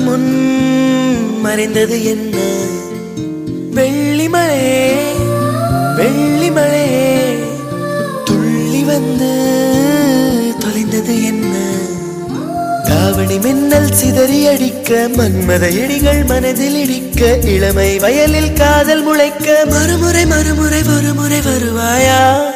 முன் மறைந்தது என்ன வெள்ளிமலை வெள்ளிமலை துள்ளி வந்து தொலைந்தது என்ன தாவணி மின்னல் சிதறி அடிக்க மன்மத இடிகள் மனதில் இடிக்க இளமை வயலில் காதல் முளைக்க மறுமுறை மறுமுறை ஒருமுறை வருவாயா